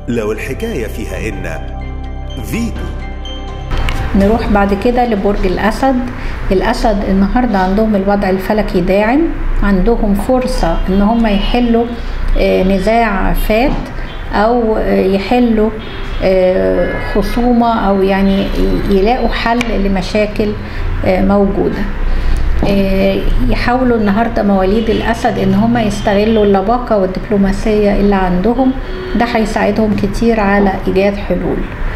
لو الحكاية فيها إن فيتو نروح بعد كده لبرج الأسد الأسد النهاردة عندهم الوضع الفلكي داعم عندهم فرصة إن هم يحلوا آه، نزاع فات أو آه، يحلوا آه، خصومة أو يعني يلاقوا حل لمشاكل آه، موجودة آه، يحاولوا النهارده مواليد الاسد ان هم يستغلوا اللباقه والدبلوماسيه اللي عندهم ده هيساعدهم كتير على ايجاد حلول